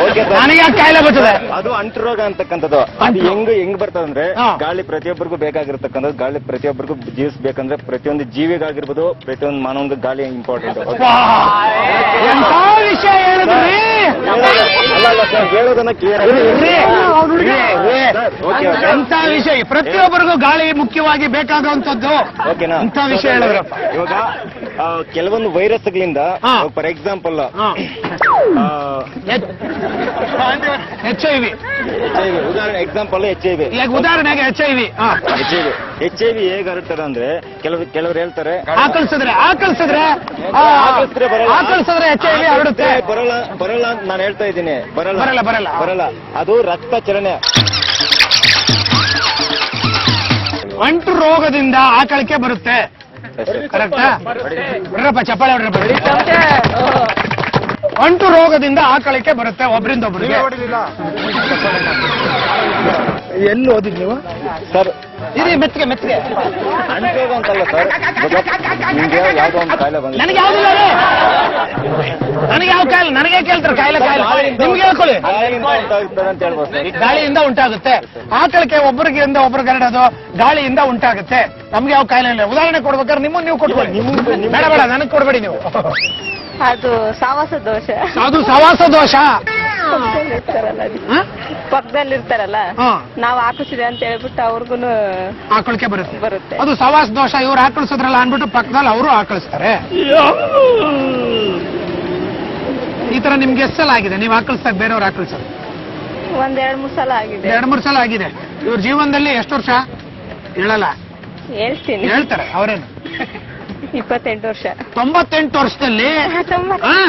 Okay, sir. ನನಗೆ ಯಾಕೆ ಕಾಯಿಲೆ ಬರ್ತದೆ ಅದು ಅಂಟು ರೋಗ ಅಂತಕ್ಕಂಥದ್ದು ಅದು ಅಂಟು. ಹೆಂಗ್ ಹೆಂಗ್ ಬರ್ತದಂದ್ರೆ ಹಾ. ಗಾಳಿ ಪ್ರತಿಯೊಬ್ಬರಿಗೂ ಬೇಕಾಗಿರ್ತಕ್ಕಂಥದ್ದು ಗಾಳಿ ಪ್ರತಿಯೊಬ್ಬರಿಗೂ ಜೀವಿಸ್ಬೇಕಂದ್ರೆ ಪ್ರತಿಯೊಂದು ಜೀವಿಗಾಗಿರ್ಬೋದು ಪ್ರತಿಯೊಂದು ಮಾನವನಿಗೆ ಗಾಳಿ ಇಂಪಾರ್ಟೆಂಟ್ ವಾ, ಎಂತ ವಿಷಯ ಹೇಳಿದ್ರಿ ಅಲ್ಲ ಅಲ್ಲ ಸರ್ ಹೇಳೋದನ್ನ ಕ್ಲಿಯರ್ ರೀ, ರೀ, ರೀ. ಎಂತ ವಿಷಯ ಪ್ರತಿಯೊಬ್ಬರಿಗೂ ಗಾಳಿ ಮುಖ್ಯವಾಗಿ ಬೇಕಾಗುವಂತದ್ದು ಓಕೆನಾ ಎಂತ ವಿಷಯ ಹೇಳಿದ್ರಪ್ಪ ಇವಾಗ ಆ, ಕೆಲವೊಂದು ವೈರಸ್ಗಳಿಂದ ಹಾ. For example H I V H I V ಉದಾಹರಣೆ ಎಕ್ಸಾಂಪಲ್ ಎಚ್ ಐ ವಿ ಈಗ ಉದಾಹರಣೆಗೆ H I V H I V H I V ಹೇಗೆ ಹರಡ್ತಾರೆ ಅಂದ್ರೆ ಕೆಲವರು ಕೆಲವರು ಹೇಳ್ತಾರೆ ಆಕಳಿಸಿದ್ರೆ ಆಕಳಿಸಿದ್ರೆ ಆ, ಆಕಳಿಸಿದ್ರೆ ಬರಲ್ಲ. ಆಕಳಿಸಿದ್ರೆ ಎಚ್ ಐ ವಿ ಹರಡುತ್ತೆ ಆಕಳಿಸಿದ್ರೆ ಬರಲ್ಲ ಬರಲ್ಲ ಅಂತ ನಾನು ಹೇಳ್ತಾ ಇದ್ದೀನಿ ಬರಲ್ಲ ಬರಲ್ಲ, ಬರಲ್ಲ. ಬರಲ್ಲ ಅದು ರಕ್ತ ಚಲನೆ ಅಂಟು ರೋಗದಿಂದ ಆಕಳಿಕೆ ಬರುತ್ತೆ ಕರೆಕ್ಟಾ ಬಿಡ್ರಪ್ಪ ಚಪ್ಪಾಳೆ ಹೊಡ್ರಪ್ಪ ಅಂಟು ರೋಗದಿಂದ ಆಕಳಿಕೆ ಬರುತ್ತೆ ಒಬ್ರಿಂದ ಒಬ್ರಿಗೆ ಎಲ್ಲಿ ಓದಿದ್ ನೀವು ಸರ್ ಇರಿ ಮೆತ್ತಿಗೆ ಮೆತ್ತಿಗೆ ಅಂಟೋಗ ಅಂತಲ್ಲ ಸರ್ ನಿಮ್ಗೆ ಯಾವ್ದೋ ಒಂದು ಕಾಯಿಲೆ ಬಂದಿದೆ ನನಗೆ ಯಾವ್ದಿಲ್ಲ ರೀ. ನನಗೆ ಯಾವ ಕಾಯಿಲೆ ನನಗೆ ಕೇಳ್ತಾರೆ ಕಾಯಿಲೆ ಕಾಯಿಲೆ ನಿಮ್ಗೆ ಹೇಳ್ಕೊಳ್ಳಿ ಗಾಳಿಯಿಂದ ಉಂಟಾಗ್ತದೆ ಅಂತ ಹೇಳ್ಬೋದು ಸರ್ ಗಾಳಿಯಿಂದ ಉಂಟಾಗುತ್ತೆ ಆಕಳಿಕೆ ಒಬ್ಬರಿಗಿಂದ ಒಬ್ರಿಗೆ ಹರಡೋದು ಗಾಳಿಯಿಂದ ಉಂಟಾಗುತ್ತೆ ನಮ್ಗೆ ಯಾವ ಕಾಯಿಲೆ ಇಲ್ಲ ಉದಾಹರಣೆ ಕೊಡ್ಬೇಕಾದ್ರೆ ನಿಮ್ಮನ್ನು ನೀವು ಕೊಟ್ಕೊಳ್ಳಿ ಬೇಡ ಬೇಡ ನನಗೆ ಕೊಡ್ಬೇಡಿ ನೀವು ಅದು ಸಾವಾಸ ದೋಷ ಅದು ಸವಾಸ ದೋಷ ಪಕ್ಕದಲ್ಲಿ ಇರ್ತಾರಲ್ಲ ಅದು. ಹ? ಪಕ್ಕದಲ್ಲಿ ಇರ್ತಾರಲ್ಲ ಹಾ. ನಾವ್ ಹಾಕಿಸಿದೆ ಅಂತ ಹೇಳ್ಬಿಟ್ಟು ಅವ್ರಿಗೂನು ಆಕಳಿಕೆ ಬರುತ್ತೆ ಬರುತ್ತೆ ಅದು ಸವಾಸ ದೋಷ ಇವ್ರು ಆಕಳಿಸಿದ್ರಲ್ಲ ಅನ್ಬಿಟ್ಟು ಪಕ್ಕದಲ್ಲಿ ಅವರು ಆಕಳಿಸ್ತಾರೆ ಈ ತರ ನಿಮ್ಗೆ ಎಷ್ಟು ಸಲ ಆಗಿದೆ ನೀವು ಆಕಳಿಸ್ದಾಗ ಬೇರೆಯವ್ರು ಆಕಳಿಸೋದು ಒಂದ್ ಎರಡ್ ಮೂರ್ ಸಲ ಆಗಿದೆ ಎರಡ್ ಮೂರು ಸಲ ಆಗಿದೆ ಇವ್ರ ಜೀವನದಲ್ಲಿ ಎಷ್ಟು ವರ್ಷ ಹೇಳಲ್ಲ ಹೇಳ್ತೀನಿ ಹೇಳ್ತಾರೆ ಅವರೇನು ಇಪ್ಪತ್ತೆಂಟು ವರ್ಷ ತೊಂಬತ್ತೆಂಟು ವರ್ಷದಲ್ಲಿ ತೊಂಬತ್ತು. ಆ?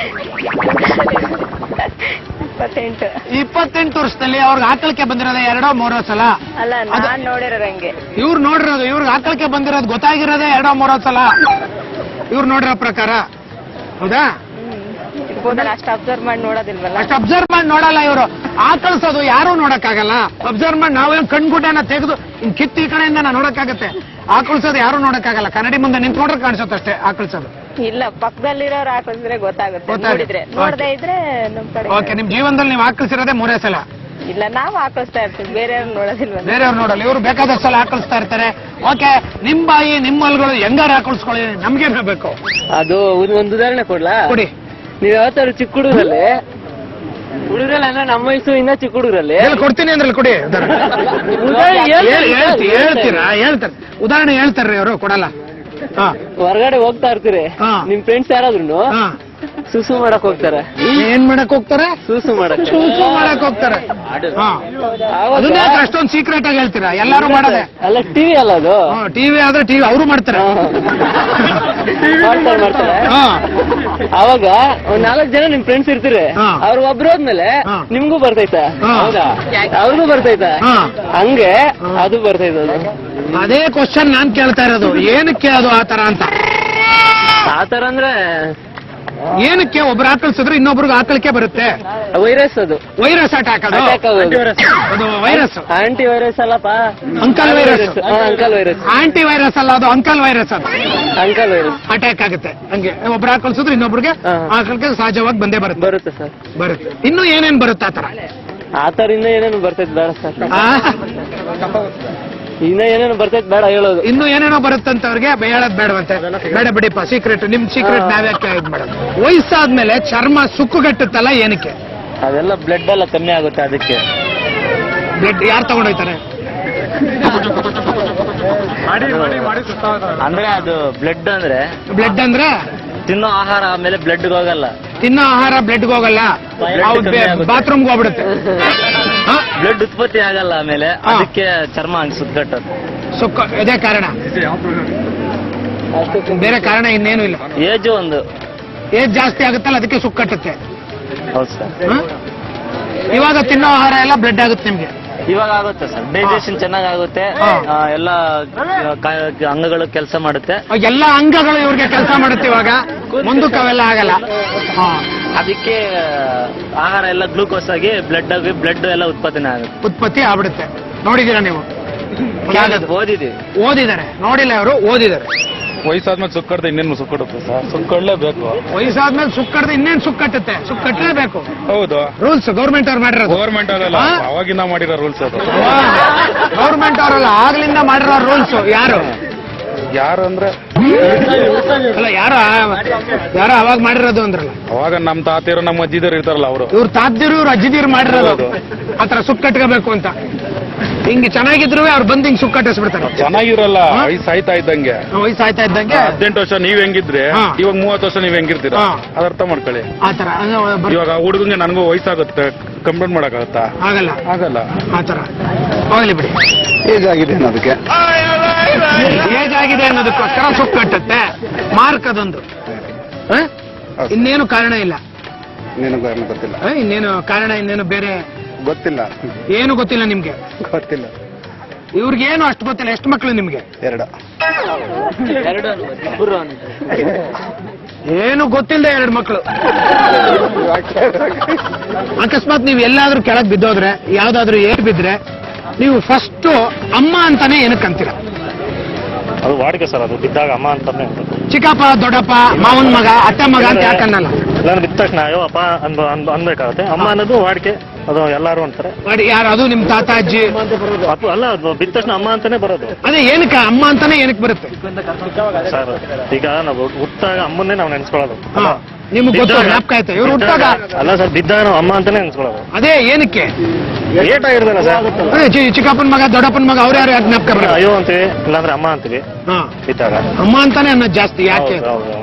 ಇಪ್ಪತ್ತೆಂಟು ಇಪ್ಪತ್ತೆಂಟು ವರ್ಷದಲ್ಲಿ ಅವ್ರಿಗೆ ಆಕಳಿಕೆ ಬಂದಿರೋದೇ ಎರಡೋ ಮೂರೋ ಸಲ ಅಲ್ಲ ಅದು- ನಾನ್ ನೋಡಿರೋದು ಹಂಗೆ ಇವ್ರು ನೋಡಿರೋದು ಇವ್ರಿಗೆ ಆಕಳಿಕೆ ಬಂದಿರೋದು ಗೊತ್ತಾಗಿರೋದೇ ಎರಡೋ ಮೂರೋ ಸಲ ಇವ್ರು ನೋಡಿರೋ ಪ್ರಕಾರ ಹೌದಾ ಹ್ಮ್ ಇರ್ಬೋದಲ್ಲ ಅಷ್ಟು ಅಬ್ಸರ್ವ್ ಮಾಡಿ ನೋಡೋದಿಲ್ವಲ್ಲ ಅಷ್ಟು ಅಬ್ಸರ್ವ್ ಮಾಡಿ ನೋಡಲ್ಲ ಇವರು ಆಕಳಿಸೋದು ಯಾರು ನೋಡಕ್ಕಾಗಲ್ಲ ಅಬ್ಸರ್ವ್ ಮಾಡಿ ನಾವೇನ್ ಕಣ್ಗುಡ್ಡನ ತೆಗೆದು ಇನ್ ಕಿತ್ತಿ ಈ ಕಡೆಯಿಂದ ನಾವು ನೋಡಕ್ಕಾಗತ್ತೆ ಆಕಳಿಸೋದು ಯಾರು ನೋಡಕ್ಕಾಗಲ್ಲ ಕನ್ನಡಿ ಮುಂದೆ ನಿಂತ್ಕೊಂಡ್ರೆ ಕಾಣಿಸುತ್ತೆ ಅಷ್ಟೇ ಆಕಳಿಸೋದು ಇಲ್ಲ ಪಕ್ಕದಲ್ಲಿರೋರು ಹಾಕಿದ್ರೆ ಗೊತ್ತಾಗುತ್ತೆ ಗೊತ್ತಾಗುತ್ತೆ. ನೋಡಿದ್ರೆ ನೋಡದೆ ಇದ್ರೆ ನಮ್ ಕಡೆ ಓಕೆ ನಿಮ್ ಜೀವನದಲ್ಲಿ ನೀವು ಆಕಳಿಸಿರೋದೇ ಮೂರೇ ಸಲ ಇಲ್ಲ ನಾವು ಹಾಕಿಸ್ತಾ ಇರ್ತೀವಿ ಬೇರೆಯವ್ರು ನೋಡೋದಿಲ್ವಲ್ಲ ಬೇರೆಯವ್ರು ನೋಡಲ್ಲ ಇವರು ಬೇಕಾದಷ್ಟು ಸಲ ಹಾಕಳಿಸ್ತಾ ಇರ್ತಾರೆ ಓಕೆ ನಿಮ್ ಬಾಯಿ ನಿಮ್ ಮಲ್ಗಳು ಹೆಂಗಾರ ಹಾಕಳಿಸ್ಕೊಳ್ಳಿ ನಮ್ಗೇನ್ ಬೇಕು ಅದು ಒಂದು ಒಂದು ಉದಾಹರಣೆ ಕೊಡ್ಲಾ ಕೊಡಿ ನೀವ್ ಯಾವತ್ತಾರು ಚಿಕ್ಕ ಹುಡುಗರಲ್ಲಿ ಹುಡುಗರಲ್ಲಿ ಅಂದ್ರೆ ನಮ್ಮ ವಯಸ್ಸು ಇನ್ನ ಚಿಕ್ಕ ಹುಡುಗರಲ್ಲಿ ಎಲ್ಲಿ ಕೊಡ್ತೀನಿ ಅಂದ್ರೆ ಕೊಡಿ ಉದಾಹರಣೆ. ಉದಾಹರಣೆ ಹೇಳ್ತಾರೆ, ಹೇಳ್- ಹೇಳ್ತಿ- ಹೇಳ್ತೀರಾ ಹೇಳ್ತಾರೆ ಉದಾಹರಣೆ ಹೇಳ್ತಾರ್ರಿ ಅವರು ಕೊಡಲ್ಲ ಹಾ ಹೊರಗಡೆ ಹೋಗ್ತಾ ಇರ್ತೀರಿ ಹಾ. ನಿಮ್ ಫ್ರೆಂಡ್ಸ್ ಯಾರಾದ್ರೂ ಹಾ ಸುಸು ಮಾಡಕ್ ಹೋಗ್ತಾರೆ ಏನ್ ಮಾಡಕ್ ಹೋಗ್ತಾರೆ ಸುಸು ಮಾಡಕ್ ಸೂಸು ಮಾಡಕ್ ಹೋಗ್ತಾರೆ ಹಾ ಆವಾಗ- ಅದನ್ನ ಯಾಕೆ ಅಷ್ಟೊಂದು ಸೀಕ್ರೆಟ್ ಆಗಿ ಹೇಳ್ತೀರಾ ಎಲ್ಲಾರು ಮಾಡದೆ ಅಲ್ಲ ಟಿವಿ ಅಲ್ಲ ಅದು ಟಿವಿ ಆದ್ರೆ ಟಿವಿ ಅವರು ಮಾಡ್ತಾರೆ ಮಾಡ್ತಾರೆ ಮಾಡ್ತಾರೆ ಹಾ ಅವಾಗ ಒಂದ್ ನಾಲ್ಕು ಜನ ನಿಮ್ ಫ್ರೆಂಡ್ಸ್ ಇರ್ತೀರಿ ಹಾ. ಅವ್ರು ಒಬ್ರು ಹೋದ್ಮೇಲೆ ಹಾ. ನಿಮ್ಗೂ ಬರ್ತೈತಾ ಹಾ. ಹೌದಾ ಅವ್ರಿಗೂ ಬರ್ತೈತಾ ಹಾ. ಹಂಗೆ ಅದು ಬರ್ತೈತೆ ಅದು ಅದೇ ಕ್ವಶನ್ ನಾನ್ ಕೇಳ್ತಾ ಇರೋದು ಏನಕ್ಕೆ ಅದು ಆತರ ಅಂತ ಆತರ ಅಂದ್ರೆ ಏನಕ್ಕೆ ಒಬ್ರು ಆಕಳಿಸಿದ್ರೆ ಇನ್ನೊಬ್ರಿಗೆ ಆಕಳಿಕೆ ಬರುತ್ತೆ ವೈರಸ್ ಅದು ವೈರಸ್ ಅಟ್ಯಾಕ್ ಅದು Attack ಆಗೋದು. ಅದು ವೈರಸ್ ಆಂಟಿ ವೈರಸ್ ಅಲ್ಲಪ್ಪ uncle virus uncle virus anti virus ಅಲ್ಲ ಅದು ಅಂಕಲ್ ವೈರಸ್ ಅದು ಅಂಕಲ್ ವೈರಸ್ ಅಟ್ಯಾಕ್ ಆಗುತ್ತೆ ಹಂಗೆ ಒಬ್ರು ಆಕಳಿಸಿದ್ರೆ ಇನ್ನೊಬ್ರಿಗೆ ಹಾ. ಆಕಳಿಕೆ ಸಹಜವಾಗಿ ಬಂದೇ ಬರುತ್ತೆ ಬರುತ್ತೆ ಸರ್ ಬರುತ್ತೆ ಇನ್ನು ಏನೇನ್ ಬರುತ್ತೆ ಆತರ ಆತರ ಇನ್ನ ಏನೇನು ಬರ್ತೈತೆ ಬೇಡ ಸರ್ ಆ? ಇನ್ನ ಏನೇನು ಬರ್ತೈತೆ ಬೇಡ ಹೇಳೋದು ಇನ್ನು ಏನೇನೋ ಬರುತ್ತಂತವ್ರಿಗೆ ಹೇಳೋದ್ ಬೇಡವಂತೆ ಬೇಡ ಬಿಡಿಪ್ಪ ಸೀಕ್ರೆಟ್ ನಿಮ್ ಸೀಕ್ರೆಟ್ ನಾವ್ಯಾಕೆ ಇದ್ ಮಾಡೋದು ವಯಸ್ಸಾದ್ಮೇಲೆ ಚರ್ಮ ಸುಕ್ಕುಗಟ್ಟುತ್ತಲ್ಲ ಏನಕ್ಕೆ ಅದೆಲ್ಲ ಬ್ಲಡ್ ಎಲ್ಲ ಕಮ್ಮಿ ಆಗುತ್ತೆ ಅದಕ್ಕೆ ಬ್ಲಡ್ ಯಾರು ತಗೊಂಡೋಯ್ತಾರೆ ಅಂದ್ರೆ ಅದು ಬ್ಲಡ್ ಅಂದ್ರೆ ಬ್ಲಡ್ ಅಂದ್ರೆ ತಿನ್ನೋ ಆಹಾರ ಆಮೇಲೆ ಬ್ಲಡ್ ಹೋಗಲ್ಲ ತಿನ್ನೋ ಆಹಾರ ಬ್ಲಡ್ಗೆ ಹೋಗಲ್ಲ Blood ಕಮ್ಮಿ ಆಗುತ್ತೆ. ಬಾತ್ರೂಮ್ಗೆ ಹೋಗ್ಬಿಡುತ್ತೆ ಹಾ? ಬ್ಲಡ್ ಉತ್ಪತ್ತಿ ಆಗಲ್ಲ ಆಮೇಲೆ ಹಾ. ಅದಕ್ಕೆ ಚರ್ಮ ಹಂಗ್ ಸುತ್ತಕಟ್ಟದು ಸುಕ್ಕ ಇದೇ ಕಾರಣ ಬೇರೆ ಕಾರಣ ಇನ್ನೇನು ಇಲ್ಲ ಏಜ್ ಒಂದು ಏಜ್ ಜಾಸ್ತಿ ಆಗುತ್ತಲ್ಲ ಅದಕ್ಕೆ ಸುಕ್ಕಟ್ಟುತ್ತೆ ಹೌದು ಸರ್ ಹಾ? ಇವಾಗ ತಿನ್ನೋ ಆಹಾರ ಎಲ್ಲ ಬ್ಲಡ್ ಆಗುತ್ತೆ ನಿಮ್ಗೆ ಇವಾಗ ಆಗುತ್ತೆ ಸರ್ ಡೈಜೆಷನ್ ಚೆನ್ನಾಗ್ ಆಗುತ್ತೆ ಹಾ. ಆ, ಎಲ್ಲ ಕಾ- ಅಂಗಗಳು ಕೆಲಸ ಮಾಡುತ್ತೆ ಎಲ್ಲ ಅಂಗಗಳು ಇವ್ರಿಗೆ ಕೆಲಸ ಮಾಡುತ್ತೆ ಇವಾಗ ಮುಂದಕ್ಕೆ ಅವೆಲ್ಲ ಆಗಲ್ಲ ಹಾ. ಅದಕ್ಕೆ ಆಹಾರ ಎಲ್ಲ ಗ್ಲೂಕೋಸ್ ಆಗಿ ಬ್ಲಡ್ ಆಗಿ ಬ್ಲಡ್ ಎಲ್ಲ ಉತ್ಪಾದನೆ ಆಗುತ್ತೆ ಉತ್ಪತ್ತಿ ಆಗ್ಬಿಡುತ್ತೆ ನೋಡಿದೀರಾ ನೀವು ಕೇಳಿದ್ದು, ಓದಿದೀವಿ ಓದಿದ್ದಾರೆ ನೋಡಿಲ್ಲ ಅವರು ಓದಿದ್ದಾರೆ ವಯಸ್ಸಾದ್ಮೇಲೆ ಸುಕ್ಕಡ್ದೆ ಇನ್ನೇನು ಸುಕ್ಕಡುತ್ತೆ ಸರ್ ಸುಕ್ಕಡ್ಲೇಬೇಕು ವಯಸ್ಸಾದ್ಮೇಲೆ ಸುಕ್ ಕಡ್ದು ಇನ್ನೇನ್ ಸುಕ್ ಕಟ್ಟುತ್ತೆ ಸುಕ್ ಕಟ್ಟಲೇಬೇಕು ಹೌದು ರೂಲ್ಸ್ ಗೌರ್ಮೆಂಟ್ ಅವ್ರು ಮಾಡಿರೋದು ಗೌರ್ಮೆಂಟ್ ಅದಲ್ಲ ಹಾ? ಅವಾಗಿಂದ ಮಾಡಿರೋ ರೂಲ್ಸ್ ಅದು ಗೌರ್ಮೆಂಟ್ ಅವರಲ್ಲ ಆಗ್ಲಿಂದ ಮಾಡಿರೋ ರೂಲ್ಸ್ ಯಾರು ಯಾರು ಅಂದ್ರೆ ಅಲ್ಲ ಯಾರು ಆ- ಯಾರೋ ಅವಾಗ ಮಾಡಿರೋದು ಅಂದ್ರಲ್ಲ ಅವಾಗ ನಮ್ ತಾತಿಯರು ನಮ್ಮ ಅಜ್ಜಿದರು ಇರ್ತಾರಲ್ಲ ಅವರು ಇವ್ರು ತಾದ್ದಿರು ಇವ್ರು ಅಜ್ಜಿದಿರು ಮಾಡಿರೋದು ಹೌದು. ಆತರ ಸುಕ್ ಕಟ್ಕೋಬೇಕು ಅಂತ ಹಿಂಗೆ ಚೆನ್ನಾಗಿದ್ರು ಅವ್ರು ಬಂದು ಹಿಂಗ್ ಸುಕ್ ಕಟ್ಟಿಸ್ಬಿಡ್ತಾರೆ ಚೆನ್ನಾಗಿರಲ್ಲ ಹಾ? ವಯಸ್ಸು ಆಯ್ತಾ ಇದ್ದಂಗೆ ವಯಸ್ಸಾಯ್ತಾ ಇದ್ದಂಗೆ ಹದಿನೆಂಟು ವರ್ಷ ನೀವ್ ಹೆಂಗಿದ್ರೆ ಹಾ. ಇವಾಗ ಮೂವತ್ತು ವರ್ಷ ನೀವ್ ಹೆಂಗಿರ್ತೀರಾ ಹಾ. ಅದರ್ಥ ಮಾಡ್ಕೊಳ್ಳಿ ಆತರ ಅಂದ್ರೆ ಬರ್- ಇವಾಗ ಹುಡುಗಂಗೆ ನನಗೂ ವಯಸ್ಸಾಗುತ್ತೆ ಕಂಪ್ಲೇಂಟ್ ಮಾಡಕ್ಕಾಗತ್ತಾ ಆಗಲ್ಲ ಆಗಲ್ಲ ಆತರ ಹೋಗ್ಲಿ ಬಿಡಿ ಏಜ್ ಆಗಿದೆ ಅನ್ನೋದಕ್ಕೆ ಏಜ್ ಆಗಿದೆ ಅನ್ನೋದಕ್ಕೋಸ್ಕರ ಸುಕ್ ಕಟ್ಟುತ್ತೆ ಮಾರ್ಕ್ ಅದೊಂದು ಹ? ಇನ್ನೇನು ಕಾರಣ ಇಲ್ಲ ನೀನು ಕಾರಣ ಗೊತ್ತಿಲ್ಲ ಹ? ಇನ್ನೇನು ಕಾರಣ ಇನ್ನೇನು ಬೇರೆ ಗೊತ್ತಿಲ್ಲ ಏನು ಗೊತ್ತಿಲ್ಲ ನಿಮ್ಗೆ ಗೊತ್ತಿಲ್ಲ ಇವ್ರಿಗೇನು ಅಷ್ಟು ಗೊತ್ತಿಲ್ಲ ಎಷ್ಟು ಮಕ್ಳು ನಿಮ್ಗೆ ಎರಡು ಎರಡು ಇಬ್ರು ಅಂತ. ಏನು ಗೊತ್ತಿಲ್ಲದೆ ಎರಡು ಮಕ್ಕಳು ಅಕಸ್ಮಾತ್ ನೀವು ಎಲ್ಲಾದ್ರೂ ಕೆಳಗ್ ಬಿದ್ದೋದ್ರೆ ಯಾವ್ದಾದ್ರೂ ಏಟ್ ಬಿದ್ರೆ ನೀವು ಫಸ್ಟ್ ಅಮ್ಮ ಅಂತಾನೆ ಏನಕ್ಕೆ ಅಂತೀರ ಅದು ವಾಡಿಕೆ ಸರ್ ಅದು ಬಿದ್ದಾಗ ಅಮ್ಮ ಅಂತಾನೆ ಅನ್ಬೇಕು. ಚಿಕ್ಕಪ್ಪ ದೊಡ್ಡಪ್ಪ ಮಾವನ್ ಮಗ ಅತ್ತೆ ಮಗ ಅಂತ ಯಾಕನ್ನಲ್ಲ ಇಲ್ಲಾಂದ್ರೆ ಬಿದ್ದ ತಕ್ಷಣ ಅಯ್ಯೋ ಅಪ್ಪ ಅನ್ಬ ಅನ್ಬ ಅನ್ಬೇಕಾಗುತ್ತೆ ಅಮ್ಮ ಅನ್ನೋದು ವಾಡಿಕೆ ಅದು ಎಲ್ಲಾರು ಅಂತಾರೆ ನೋಡಿ ಯಾರು ಅದು ನಿಮ್ ತಾತ ಅಜ್ಜಿ ಅದು ಅಲ್ಲ ಅದು ಬಿದ್ದ ತಕ್ಷಣ ಅಮ್ಮ ಅಂತಾನೆ ಬರೋದು ಅದೇ ಏನಕ್ಕೆ ಅಮ್ಮ ಅಂತಾನೆ ಏನಕ್ಕೆ ಬರುತ್ತೆ ಸರ್ ಈಗ ನಾವು ಹುಟ್ಟಾಗ ಅಮ್ಮನ್ನೇ ನಾವು ನೆನ್ಸ್ಕೊಳ್ಳೋದು ಹಾ ನಿಮ್ಗೆ ಗೊತ್ತು ಬಿದ್ದಾಗ- ಜ್ಞಾಪಕ ಆಯ್ತಾ ಇವ್ರು ಹುಟ್ಟಾಗ ಅಲ್ಲ ಸರ್ ಬಿದ್ದಾಗ ನಾವು ಅಮ್ಮ ಅಂತಾನೆ ನೆನ್ಸ್ಕೊಳ್ಳೋದು ಅದೇ ಏನಕ್ಕೆ ಏಟ್ ಆಗಿರ್ದಲ್ಲ ಸರ್ ಅದೇ ಚಿ- ಚಿಕ್ಕಪ್ಪನ ಮಗ ದೊಡ್ಡಪ್ಪನ ಮಗ ಅವ್ರು ಯಾರು ಯಾಕೆ ಜ್ಞಾಪಕ ಬರಲ್ಲ ಅಯ್ಯೋ ಅಂತೀವಿ ಇಲ್ಲಾಂದ್ರೆ ಅಮ್ಮ ಅಂತೀವಿ ಹಾ ಬಿದ್ದಾಗ ಅಮ್ಮ ಅಂತಾನೆ ಅನ್ನೋದು ಜಾಸ್ತಿ ಯಾಕೆ ಹೌದು, ಹೌದು.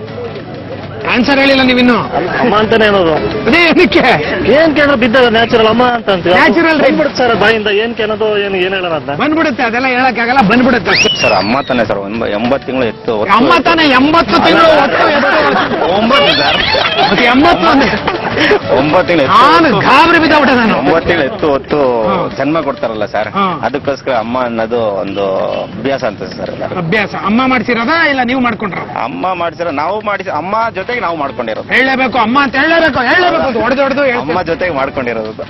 ಆನ್ಸರ್ ಹೇಳಿಲ್ಲ ನೀವಿನ್ನು ಅಮ್ಮ ಅಂತಾನೆ ಅನ್ನೋದು ಅದೇ ಏನಕ್ಕೆ ಏನ್ ಕೇಳಿದ್ರೆ ಬಿದ್ದಾಗ ನ್ಯಾಚುರಲ್ ಅಮ್ಮ ಅಂತ ಅಂತೀವಿ Natural ರೀ. ಬಂದ್ಬಿಡುತ್ತೆ ಸರ್ ಬಾಯಿಂದ ಏನ್ ಕೇಳೋದು ಏನ್ ಏನ್ ಹೇಳೋಣ ಅದನ್ನ ಬಂದ್ಬಿಡುತ್ತೆ ಅದೆಲ್ಲ ಹೇಳಕ್ಕಾಗಲ್ಲ ಬಂದ್ಬಿಡುತ್ತೆ ಅಷ್ಟೇ ಸರ್ ಅಮ್ಮ ತಾನೆ ಸರ್ ಒಂಬ ಎಂಬತ್ತು ತಿಂಗಳು ಎತ್ತು ಹೊತ್ತು- ಅಮ್ಮ ತಾನೆ ಎಂಬತ್ತು ತಿಂಗಳು ಒಟ್ಟು ಒಂಬತ್ತು ಸರ್ ಮತ್ತೆ ಎಂಬತ್ತು ಅಂದ್ರೆ ಒಂಬತ್ತು ತಿಂಗಳು ನಾನು ಎತ್ತು ಗಾಬರಿ ಬಿದ್ದಬಿಟ್ಟೆ ನಾನು ಒಂಬತ್ತು ತಿಂಗಳು ಎತ್ತು ಹೊತ್ತು ಹಾ. ಜನ್ಮ ಕೊಡ್ತಾರಲ್ಲ ಸರ್ ಹಾ. ಅದಕ್ಕೋಸ್ಕರ ಅಮ್ಮ ಅನ್ನೋದು ಒಂದು ಅಭ್ಯಾಸ ಅಂತ ಸರ್ ಎಲ್ಲ. ಅಭ್ಯಾಸ ಅಮ್ಮ ಮಾಡ್ಸಿರೋದಾ ಇಲ್ಲ ನೀವು ಮಾಡ್ಕೊಂಡ್ರ ಅಮ್ಮ ಮಾಡಿಸಿರ ನಾವು ಮಾಡಿಸಿ ಅಮ್ಮ ಜೊತೆಗೆ ನಾವು ಮಾಡ್ಕೊಂಡಿರೋದು ಹೇಳಲೇಬೇಕು ಅಮ್ಮ ಅಂತ ಹೇಳಲೇಬೇಕು ಹೇಳಲೇಬೇಕು ಅಂತ ಹೊಡೆದು ಹೊಡೆದು ಅಮ್ಮ ಜೊತೆಗೆ ಮಾಡ್ಕೊಂಡಿರೋದು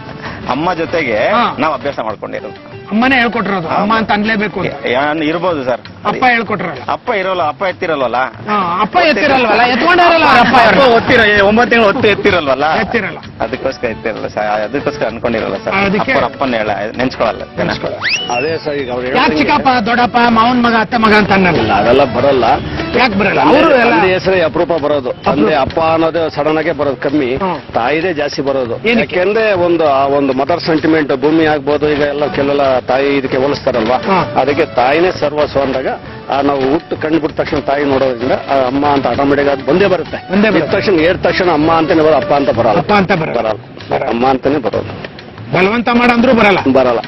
ಅಮ್ಮ ಜೊತೆಗೆ ಹಾ. ನಾವು ಅಭ್ಯಾಸ ಮಾಡ್ಕೊಂಡಿರೋದು ಅಮ್ಮನೇ ಹೇಳ್ಕೊಟ್ಟಿರೋದು ಅಮ್ಮ ಅಂತ ಅನ್ಲೇಬೇಕು ಅಂತ ಏನ್ ಇರ್ಬೋದು ಸರ್ ಅಪ್ಪ ಹೇಳ್ಕೊಟ್ರಲ್ಲ ಅಪ್ಪ ಇರೋಲ್ಲ ಅಪ್ಪ ಎತ್ತಿರಲ್ವಲ್ಲ ಹಾ, ಅಪ್ಪ ಎತ್ತಿರಲ್ವಲ್ಲ ಎತ್ಕೊಂಡಾರಲ್ಲ ಅವ್ರ ಅಪ್ಪ ಅಪ್ಪ ಅವ್ರು. ಒತ್ತಿರ ಒಂಬತ್ತು ತಿಂಗಳು ಒತ್ತು ಎತ್ತಿರಲ್ವಲ್ಲ ಎತ್ತಿರಲ್ಲ ಅದಕ್ಕೋಸ್ಕರ ಎತ್ತಿರಲ್ಲ ಸರ್ ಅದಕ್ಕೋಸ್ಕರ ಅನ್ಕೊಂಡಿರಲ್ಲ ಸರ್ ಅದಕ್ಕೆ- ಅಪ್ಪರ ಅಪ್ಪನ ಹೇಳ ನೆನ್ಸ್ಕೊಳಲ್ಲ ಜನ. ಅದೇ ಸರ್ ಈಗ ಅವ್ರು ಯಾಕೆ ಚಿಕ್ಕಪ್ಪ ದೊಡ್ಡಪ್ಪ ಮಾವನ್ ಮಗ ಅತ್ತೆ ಮಗ ಅಂತ ಅನ್ನಲ್ಲ ಅದೆಲ್ಲ ಬರಲ್ಲ ಯಾಕೆ ಬರಲ್ಲ ಅವರು ಎಲ್ಲ ತಂದೆ ಹೆಸರೇ ಅಪರೂಪ ಬರೋದು ತಂದೆ ಅಪ್ಪ ಅನ್ನೋದು ಸಡನ್ ಆಗಿ ಬರೋದು ಕಮ್ಮಿ ಹ್ಮ್. ತಾಯಿದೇ ಜಾಸ್ತಿ ಬರೋದು ಏನಕ್ಕೆ? ಯಾಕೆಂದ್ರೆ ಒಂದು ಆ ಒಂದು ಮದರ್ ಸೆಂಟಿಮೆಂಟ್ ಭೂಮಿ ಆಗ್ಬೋದು ಈಗ ಎಲ್ಲ ಕೆಲವೆಲ್ಲ ತಾಯಿ ಇದಕ್ಕೆ ಹೋಲಿಸ್ತಾರಲ್ವಾ ಹಾ. ಅದಕ್ಕೆ ತಾಯಿನೇ ಸರ್ವಸ್ವ ಅಂದಾಗ ಆ ನಾವು ಹುಟ್ಟು ಕಂಡು ಬಿಟ್ಟ ತಕ್ಷಣ ತಾಯಿ ನೋಡೋದ್ರಿಂದ ಆ ಅಮ್ಮ ಅಂತ ಆಟೋಮೆಟಿಕ್ ಅದು ಬಂದೇ ಬರುತ್ತೆ ಬಂದೇ ಬರುತ್ತೆ. ಬಿದ್ದ ತಕ್ಷಣ ಏರ್ ತಕ್ಷಣ ಅಮ್ಮ ಅಂತಾನೆ ಬರೋದು ಅಪ್ಪ ಅಂತ ಬರಲ್ಲ ಅಪ್ಪ ಅಂತ ಬರಲ್ಲ ಬರಲ್ಲ ಅಮ್ಮ ಅಂತಾನೆ ಬರೋದು ಬಲವಂತ ಮಾಡಂದ್ರೂ ಬರಲ್ಲ ಬರಲ್ಲ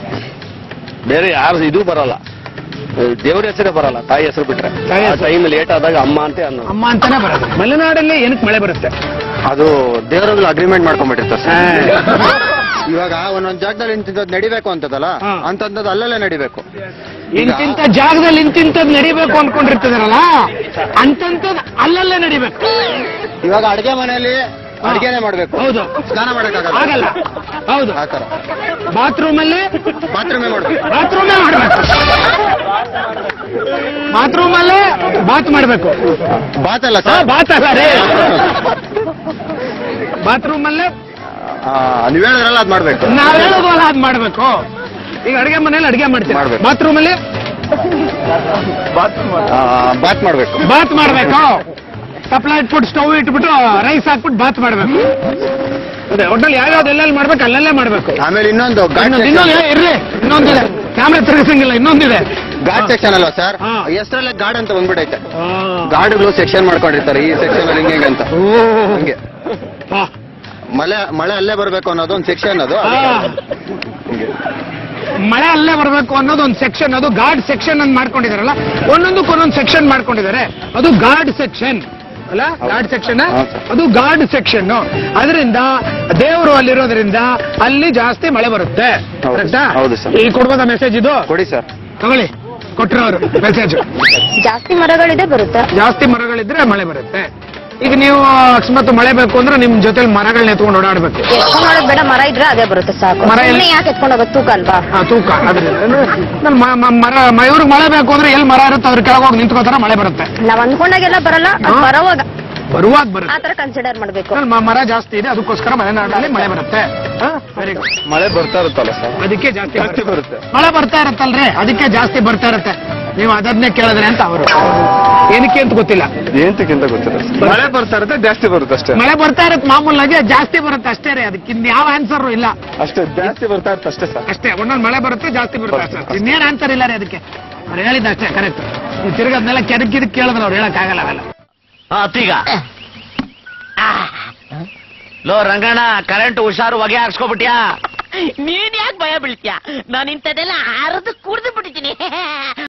ಬೇರೆ ಯಾರು ಇದು ಬರಲ್ಲ ದೇವ್ರ ಹೆಸರೇ ಬರಲ್ಲ ತಾಯಿ ಹೆಸರು ಬಿಟ್ರೆ ತಾಯಿ ಆ ಹೆಸರು. ಟೈಮ್ ಲೇಟ್ ಆದಾಗ ಅಮ್ಮ ಅಂತ ಅನ್ನೋದು ಅಮ್ಮ ಅಂತಾನೆ ಬರೋದು ಮಲೆನಾಡಲ್ಲಿ ಏನಕ್ಕೆ ಮಳೆ ಬರುತ್ತೆ ಅದು ದೇವರಲ್ಲಿ ಅಗ್ರಿಮೆಂಟ್ ಮಾಡ್ಕೊಂಡ್ಬಿಟ್ಟಿರ್ತಾರೆ ಇವಾಗ ಒಂದೊಂದ್ ಜಾಗದಲ್ಲಿ ಇಂತಿಂತದ್ ನಡಿಬೇಕು ಅಂತದಲ್ಲ ಹಾ. ಅಂತಂದದ್ದು ಅಲ್ಲಲ್ಲೇ ನಡಿಬೇಕು ಇಂತಿಂತ ಜಾಗದಲ್ಲಿ ಇಂತಿಂತದ್ ನಡಿಬೇಕು ಅನ್ಕೊಂಡಿರ್ತಿದಾರಲ್ಲ ಅಂತಂತದ್ ಅಲ್ಲಲ್ಲೇ ನಡಿಬೇಕು ಇವಾಗ ಅಡಿಗೆ ಮನೆಯಲ್ಲಿ ಹಾ. ಅಡಿಗೆನೆ ಮಾಡ್ಬೇಕು ಹೌದು ಸ್ನಾನ ಮಾಡಕ್ಕಾಗಲ್ಲ ಆಗಲ್ಲ ಹೌದು ಆ ತರ ಬಾತ್ರೂಮ್ ಅಲ್ಲಿ ಬಾತ್ರೂಮೇ ಮಾಡ್ಬೇಕು ಬಾತ್ರೂಮೇ ಮಾಡ್ಬೇಕು ಬಾತ್ರೂಮ್ ಅಲ್ಲೇ ಬಾತ್ ಮಾಡ್ಬೇಕು ಬಾತ್ ಅಲ್ಲ ಹಾ, ಸರ್ ಬಾತ್ ಅಲ್ಲ ರೀ ಬಾತ್ರೂಮ್ ಅಲ್ಲೇ ನೀವ್ ಹೇಳಿದ್ರಲ್ಲ ಅದ್ ಮಾಡ್ಬೇಕು ನಾವ್ ಹೇಳೋದಲ್ಲ ಅದ್ ಮಾಡ್ಬೇಕು ಈಗ ಅಡಿಗೆ ಮನೇಲಿ ಅಡಿಗೆ ಮಾಡ್ತೀವಿ ಮಾಡ್ಬೇಕು. ಬಾತ್ರೂಮ್ ಅಲ್ಲಿ ಆ, ಬಾತ್ ಮಾಡ್ಬೇಕು ಬಾತ್ ಮಾಡ್ಬೇಕು ತಪ್ಪಲ ಇಟ್ಬಿಟ್ಟು ಸ್ಟವ್ ಇಟ್ಬಿಟ್ಟು ರೈಸ್ ಹಾಕ್ಬಿಟ್ಟು ಬಾತ್ ಮಾಡ್ಬೇಕು ಅದೇ ಒಟ್ಟಲ್ಲಿ ಯಾವ್ಯಾವ್ದು ಎಲ್ಲೆಲ್ಲಿ ಮಾಡ್ಬೇಕು ಅಲ್ಲೆಲ್ಲೇ ಮಾಡ್ಬೇಕು ಆಮೇಲೆ ಇನ್ನೊಂದು ಘಾಟ್ ಇನ್ನೊಂದು section. ಇನ್ನೊಂದು ಇರ್ಲಿ ಇನ್ನೊಂದಿದೆ ಕ್ಯಾಮ್ರಾ ತಿರುಗಿಸಂಗಿಲ್ಲ ಇನ್ನೊಂದಿದೆ ಘಾಟ್ ಸೆಕ್ಷನ್ ಅಲ್ವಾ ಸರ್ ಹಾ. ಹೆಸರಲ್ಲೇ ಗಾಡ್ ಅಂತ ಬಂದ್ಬಿಟ್ಟೈತೆ ಆ. ಗಾಡುಗಳು ಸೆಕ್ಷನ್ ಮಾಡ್ಕೊಂಡಿರ್ತಾರೆ ಈ ಸೆಕ್ಷನ್ ಅಲ್ಲಿ ಹಿಂಗೆ ಹಿಂಗೆ ಅಂತ ಓ. ಹಂಗೆ ಆ. ಮಳೆ ಮಳೆ ಅಲ್ಲೇ ಬರ್ಬೇಕು ಅನ್ನೋದು ಒಂದು ಸೆಕ್ಷನ್ ಅದು ಆ. ಮಳೆ ಅಲ್ಲೇ ಬರಬೇಕು ಅನ್ನೋದು ಒಂದು ಸೆಕ್ಷನ್ ಅದು ಗಾರ್ಡ್ ಸೆಕ್ಷನ್ ಅಂತ ಮಾಡ್ಕೊಂಡಿದಾರಲ್ಲ ಒಂದೊಂದಕ್ಕೆ ಒಂದೊಂದು ಸೆಕ್ಷನ್ ಮಾಡ್ಕೊಂಡಿದ್ದಾರೆ ಅದು ಗಾರ್ಡ್ ಸೆಕ್ಷನ್ ಅಲ್ಲ ಗಾರ್ಡ್ ಸೆಕ್ಷನ್ ಹೌದು ಸರ್. ಅದು ಗಾರ್ಡ್ ಸೆಕ್ಷನ್ ಅದರಿಂದ ದೇವರು ಅಲ್ಲಿರೋದ್ರಿಂದ ಅಲ್ಲಿ ಜಾಸ್ತಿ ಮಳೆ ಬರುತ್ತೆ ಹೌದು. ಕರೆಕ್ಟಾ ಹೌದು ಸರ್. ಈಗ ಕೊಡ್ಬೋದಾ ಮೆಸೇಜ್ ಇದು ಕೊಡಿ ಸರ್ ತಗೊಳ್ಳಿ ಕೊಟ್ಟರು ಅವರು ಮೆಸೇಜ್ ಜಾಸ್ತಿ ಮರಗಳಿದೆ ಬರುತ್ತಾ ಜಾಸ್ತಿ ಮರಗಳಿದ್ರೆ ಮಳೆ ಬರುತ್ತೆ ಈಗ ನೀವು ಅಕಸ್ಮಾತ್ ಮಳೆ ಬೇಕು ಅಂದ್ರೆ ನಿಮ್ ಜೊತೆಲಿ ಮರಗಳನ್ನ ಎತ್ಕೊಂಡು ಓಡಾಡ್ಬೇಕು ಎತ್ಕೊಂಡು ಹೋಗೋದ್ ಬೇಡ ಮರ ಇದ್ರೆ ಅದೇ ಬರುತ್ತೆ ಸಾಕು ಮರ ಎಲ್ಲಿ- ಸುಮ್ನೆ ಯಾಕೆ ಎತ್ಕೊಂಡು ಹೋಗೋದು ತೂಕ ಅಲ್ವಾ ಆ, ತೂಕ ಅದ್ರಿಂದ ನಾನು ಮ- ಮ- ಮರ ಮ- ಇವ್ರಿಗೆ ಮಳೆ ಬೇಕು ಅಂದ್ರೆ ಎಲ್ಲಿ ಮರ ಇರುತ್ತೆ ಅದ್ರ ಕೆಳಗೆ ಹೋಗಿ ನಿಂತ್ಕೋತಾರ ಮಳೆ ಬರುತ್ತೆ ನಾವ್ ಅಂದ್ಕೊಂಡಾಗೆಲ್ಲ ಬರಲ್ಲ ಅದ್ ಹಾ. ಬರೋವಾಗ ಬರುವಾಗ ಬರುತ್ತೆ ಆತರ ಕನ್ಸಿಡರ್ ಮಾಡ್ಬೇಕು ಅದ್ರಲ್ಲಿ ಮ- ಮರ ಜಾಸ್ತಿ ಇದೆ ಅದಕ್ಕೋಸ್ಕರ ಮಲೆನಾಡಲ್ಲಿ ಮಳೆ ಬರುತ್ತೆ ವೆರಿ ಗುಡ್ ಮಳೆ ಬರ್ತಾ ಇರುತ್ತಲ್ಲ ಸರ್ ಅದಕ್ಕೆ ಜಾಸ್ತಿ ಜಾಸ್ತಿ ಬರುತ್ತೆ. ಮಳೆ ಬರ್ತಾ ಇರುತ್ತಲ್ರಿ ಅದಕ್ಕೆ ಜಾಸ್ತಿ ಬರ್ತಾ ಇರುತ್ತೆ ನೀವು ಅದನ್ನೇ ಕೇಳಿದ್ರೆ ಅಂತ ಅವರು ಏನಕ್ಕೆ ಅಂತ ಗೊತ್ತಿಲ್ಲ ಏಂತಕ್ಕಿಂತ ಗೊತ್ತಿಲ್ಲ ಮಳೆ ಬರ್ತಾ ಇರುತ್ತೆ ಜಾಸ್ತಿ ಬರುತ್ತೆ ಅಷ್ಟೇ ಮಳೆ ಬರ್ತಾ ಇರುತ್ತೆ ಮಾಮೂಲಾಗಿ ಜಾಸ್ತಿ ಬರುತ್ತೆ ಅಷ್ಟೇ ರೀ ಅದಕ್ಕೆ ಇನ್ ಯಾವ ಆನ್ಸರ್ ಇಲ್ಲ ಅಷ್ಟೇ ಜಾಸ್ತಿ ಬರ್ತಾ ಇರುತ್ತೆ ಅಷ್ಟೇ ಸರ್ ಅಷ್ಟೇ ಒಂದೊಂದು ಮಳೆ ಬರುತ್ತೆ ಜಾಸ್ತಿ ಬರುತ್ತೆ ಅಷ್ಟೇ ಇನ್ನೇನ್ ಆನ್ಸರ್ ಇಲ್ಲ ರೀ ಅದಕ್ಕೆ ಅವ್ರು ಹೇಳಿದ ಅಷ್ಟೇ ಕರೆಕ್ಟ್ ನೀವು ತಿರ್ಗದ್ನೆಲ್ಲ ಕೆದಕ್ ಕಿದಕ್ ಕೇಳಿದ್ರೆ ಅವ್ರು ಹೇಳಕ್ ಆಗಲ್ಲ ಅವೆಲ್ಲ ಅತ್ತೀಗ ಲೋ ರಂಗಣ್ಣ ಕರೆಂಟ್ ಹುಷಾರು ಹೊಗೆ ಹಾಕ್ಸ್ಕೊಬಿಟ್ಯಾ ನೀನ್ ಯಾಕೆ ಭಯ ಬೀಳ್ತೀಯ ನಾನು ಇಂಥದೆಲ್ಲ ಅರ್ದು ಕುಡ್ದು ಬಿಟ್ಟಿದ್ದೀನಿ